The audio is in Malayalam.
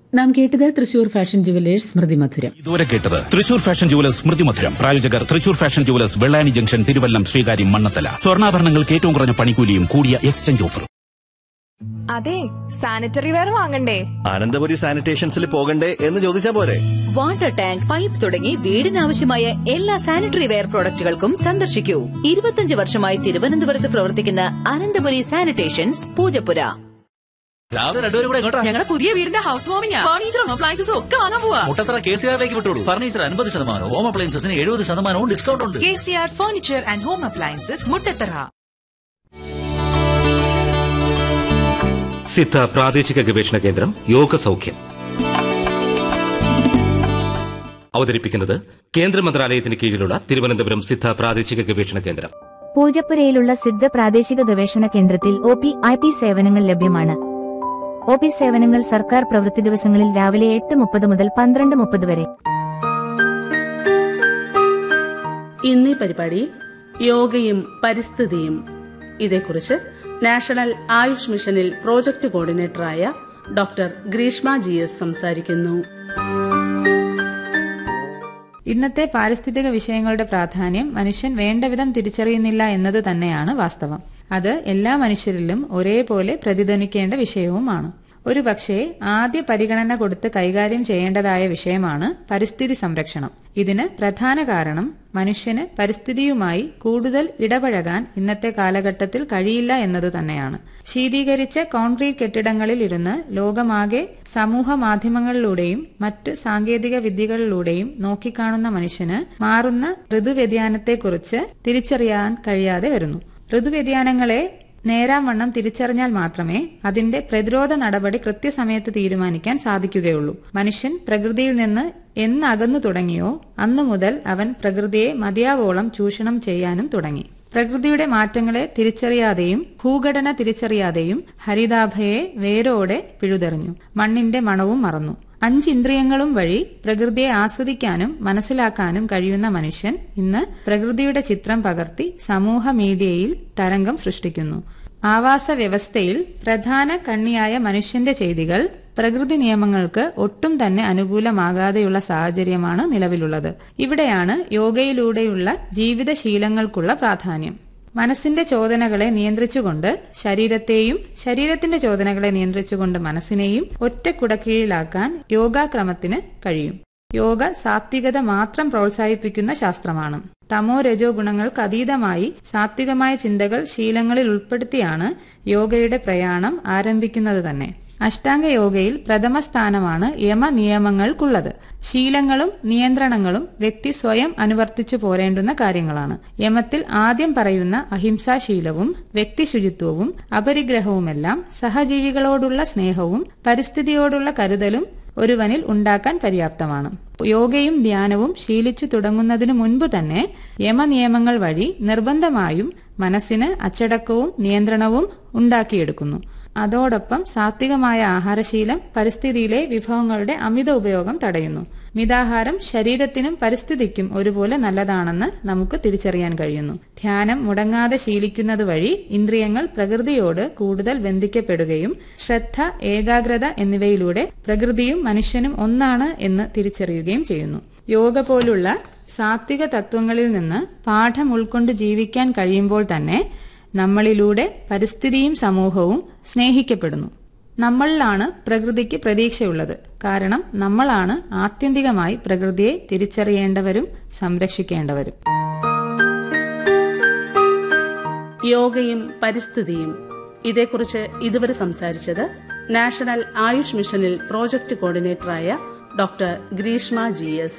നാം കേട്ടത് തൃശൂർ ഫാഷൻ ജുവലേഴ്സ് സ്മൃതി മധുരം ഇതുവരെ കേട്ടത് തൃശൂർ ഫാഷൻ ജുവലേഴ്സ് സ്മൃതി മധുരം പ്രായോജകർ Thrissur fashion jewellers Vellani junction Thiruvallam Sreekaryam Mannanthala സ്വർണ്ണാഭരണങ്ങൾക്ക് ഏറ്റവും കുറഞ്ഞ പണിക്കൂലിയും കൂടിയ എക്സ്ചേഞ്ച് ഓഫർ അതെ സാനിറ്ററി വെയർ വാങ്ങണ്ടേ അനന്തപുരി സാനിറ്റേഷൻസിൽ പോകണ്ടേ എന്ന് ചോദിച്ചാ പോരെ വാട്ടർ ടാങ്ക് പൈപ്പ് തുടങ്ങി വീടിനാവശ്യമായ എല്ലാ സാനിറ്ററി വെയർ പ്രോഡക്റ്റുകൾക്കും സന്ദർശിക്കൂ ഇരുപത്തിയഞ്ച് വർഷമായി തിരുവനന്തപുരത്ത് പ്രവർത്തിക്കുന്ന അനന്തപുരി സാനിറ്റേഷൻസ് പൂജപ്പുര രാവിലെ രണ്ടുപേരും കൂടെ എങ്ങോട്ടാ ഞങ്ങളുടെ പുതിയ വീടിന്റെ ഹൗസ് വാമിംഗ് ഫർണിച്ചറും അപ്ലയൻസസും ഒക്കെ വാങ്ങാൻ പോവാ മുട്ടത്തറ കെ സി ആറിലേക്ക് വിട്ടോളൂ ഫർണിച്ചർ അൻപത് ശതമാനവും ഹോം അപ്ലയൻസസിന് എഴുപത് ശതമാനവും ഡിസ്കൗണ്ട് ഉണ്ട് K C R furniture and home appliances Muttathara Siddha പ്രാദേശിക ഗവേഷണ കേന്ദ്രം യോഗ സൗഖ്യം അവതരിപ്പിക്കുന്നത് കേന്ദ്ര മന്ത്രാലയത്തിന് കീഴിലുള്ള തിരുവനന്തപുരം സിദ്ധ പ്രാദേശിക ഗവേഷണ കേന്ദ്രം പൂജപ്പുരയിലുള്ള സിദ്ധ പ്രാദേശിക ഗവേഷണ കേന്ദ്രത്തിൽ ഒ പി ഐ പി സേവനങ്ങൾ ലഭ്യമാണ് ഒ പി സേവനങ്ങൾ സർക്കാർ പ്രവൃത്തി ദിവസങ്ങളിൽ രാവിലെ എട്ട് മുപ്പത് മുതൽ പന്ത്രണ്ട് മുപ്പത് വരെ ഇന്നീ പരിപാടിയിൽ യോഗയും പരിസ്ഥിതിയും ഇതേക്കുറിച്ച് നാഷണൽ ആയുഷ് മിഷനിൽ പ്രോജക്ട് കോർഡിനേറ്ററായ ഡോക്ടർ ഗ്രീഷ്മ ജി എസ് സംസാരിക്കുന്നു ഇന്നത്തെ പാരിസ്ഥിതിക വിഷയങ്ങളുടെ പ്രാധാന്യം മനുഷ്യൻ വേണ്ടവിധം തിരിച്ചറിയുന്നില്ല എന്നത് തന്നെയാണ് വാസ്തവം അത് എല്ലാ മനുഷ്യരിലും ഒരേപോലെ പ്രതിധ്വനിക്കേണ്ട വിഷയവുമാണ് ഒരു പക്ഷേ ആദ്യ പരിഗണന കൊടുത്ത് കൈകാര്യം ചെയ്യേണ്ടതായ വിഷയമാണ് പരിസ്ഥിതി സംരക്ഷണം ഇതിന് പ്രധാന കാരണം മനുഷ്യന് പരിസ്ഥിതിയുമായി കൂടുതൽ ഇടപഴകാൻ ഇന്നത്തെ കാലഘട്ടത്തിൽ കഴിയില്ല എന്നത് തന്നെയാണ് ശീതീകരിച്ച കോൺക്രീറ്റ് കെട്ടിടങ്ങളിൽ ഇരുന്ന് ലോകമാകെ സമൂഹ മാധ്യമങ്ങളിലൂടെയും മറ്റ് സാങ്കേതിക വിദ്യകളിലൂടെയും നോക്കിക്കാണുന്ന മനുഷ്യന് മാറുന്ന ഋതുവ്യതിയാനത്തെക്കുറിച്ച് തിരിച്ചറിയാൻ കഴിയാതെ വരുന്നു ഋതുവ്യതിയാനങ്ങളെ നേരാവണ്ണം തിരിച്ചറിഞ്ഞാൽ മാത്രമേ അതിന്റെ പ്രതിരോധ നടപടി കൃത്യസമയത്ത് തീരുമാനിക്കാൻ സാധിക്കുകയുള്ളൂ മനുഷ്യൻ പ്രകൃതിയിൽ നിന്ന് എന്ന് അകന്നു തുടങ്ങിയോ അന്നു മുതൽ അവൻ പ്രകൃതിയെ മതിയാവോളം ചൂഷണം ചെയ്യാനും തുടങ്ങി പ്രകൃതിയുടെ മാറ്റങ്ങളെ തിരിച്ചറിയാതെയും ഭൂഘടന തിരിച്ചറിയാതെയും ഹരിതാഭയെ വേരോടെ പിഴുതെറിഞ്ഞു മണ്ണിന്റെ മണവും മറന്നു അഞ്ച് ഇന്ദ്രിയങ്ങളും വഴി പ്രകൃതിയെ ആസ്വദിക്കാനും മനസ്സിലാക്കാനും കഴിയുന്ന മനുഷ്യൻ ഇന്ന് പ്രകൃതിയുടെ ചിത്രം പകർത്തി സമൂഹ മീഡിയയിൽ തരംഗം സൃഷ്ടിക്കുന്നു ആവാസ വ്യവസ്ഥയിൽ പ്രധാന കണ്ണിയായ മനുഷ്യന്റെ ചെയ്തികൾ പ്രകൃതി നിയമങ്ങൾക്ക് ഒട്ടും തന്നെ അനുകൂലമാകാതെയുള്ള സാഹചര്യമാണ് നിലവിലുള്ളത് ഇവിടെയാണ് യോഗയിലൂടെയുള്ള ജീവിതശീലങ്ങൾക്കുള്ള പ്രാധാന്യം മനസ്സിന്റെ ചോദനകളെ നിയന്ത്രിച്ചുകൊണ്ട് ശരീരത്തെയും ശരീരത്തിന്റെ ചോദനകളെ നിയന്ത്രിച്ചുകൊണ്ട് മനസ്സിനെയും ഒറ്റ കുടക്കീഴിലാക്കാൻ യോഗാക്രമത്തിന് കഴിയും യോഗ സാത്വികത മാത്രം പ്രോത്സാഹിപ്പിക്കുന്ന ശാസ്ത്രമാണ് തമോ രജോ ഗുണങ്ങൾക്ക് അതീതമായി സാത്വികമായ ചിന്തകൾ ശീലങ്ങളിൽ ഉൾപ്പെടുത്തിയാണ് യോഗയുടെ പ്രയാണം ആരംഭിക്കുന്നത് തന്നെ അഷ്ടാംഗ യോഗയിൽ പ്രഥമ സ്ഥാനമാണ് യമ നിയമങ്ങൾക്കുള്ളത് ശീലങ്ങളും നിയന്ത്രണങ്ങളും വ്യക്തി സ്വയം അനുവർത്തിച്ചു പോരേണ്ടുന്ന കാര്യങ്ങളാണ് യമത്തിൽ ആദ്യം പറയുന്ന അഹിംസാശീലവും വ്യക്തിശുചിത്വവും അപരിഗ്രഹവുമെല്ലാം സഹജീവികളോടുള്ള സ്നേഹവും പരിസ്ഥിതിയോടുള്ള കരുതലും ഒരുവനിൽ ഉണ്ടാക്കാൻ പര്യാപ്തമാണ് യോഗയും ധ്യാനവും ശീലിച്ചു തുടങ്ങുന്നതിനു മുൻപ് തന്നെ യമനിയമങ്ങൾ വഴി നിർബന്ധമായും മനസ്സിന് അച്ചടക്കവും നിയന്ത്രണവും ഉണ്ടാക്കിയെടുക്കുന്നു അതോടൊപ്പം സാത്വികമായ ആഹാരശീലം പരിസ്ഥിതിയിലെ വിഭവങ്ങളുടെ അമിത ഉപയോഗം തടയുന്നു മിതാഹാരം ശരീരത്തിനും പരിസ്ഥിതിക്കും ഒരുപോലെ നല്ലതാണെന്ന് നമുക്ക് തിരിച്ചറിയാൻ കഴിയുന്നു ധ്യാനം മുടങ്ങാതെ ശീലിക്കുന്നത് വഴി ഇന്ദ്രിയങ്ങൾ പ്രകൃതിയോട് കൂടുതൽ ബന്ധിക്കപ്പെടുകയും ശ്രദ്ധ ഏകാഗ്രത എന്നിവയിലൂടെ പ്രകൃതിയും മനുഷ്യനും ഒന്നാണ് എന്ന് തിരിച്ചറിയുകയും ചെയ്യുന്നു യോഗ പോലുള്ള സാത്വിക തത്വങ്ങളിൽ നിന്ന് പാഠം ഉൾക്കൊണ്ട് ജീവിക്കാൻ കഴിയുമ്പോൾ തന്നെ നമ്മളിലൂടെ പരിസ്ഥിതിയും സമൂഹവും സ്നേഹിക്കപ്പെടുന്നു നമ്മളിലാണ് പ്രകൃതിക്ക് പ്രതീക്ഷയുള്ളത് കാരണം നമ്മളാണ് ആത്യന്തികമായി പ്രകൃതിയെ തിരിച്ചറിയേണ്ടവരും സംരക്ഷിക്കേണ്ടവരും യോഗയും പരിസ്ഥിതിയും ഇതേക്കുറിച്ച് ഇതുവരെ സംസാരിച്ചത് നാഷണൽ ആയുഷ് മിഷനിൽ പ്രോജക്ട് കോർഡിനേറ്ററായ ഡോക്ടർ ഗ്രീഷ്മ ജി എസ്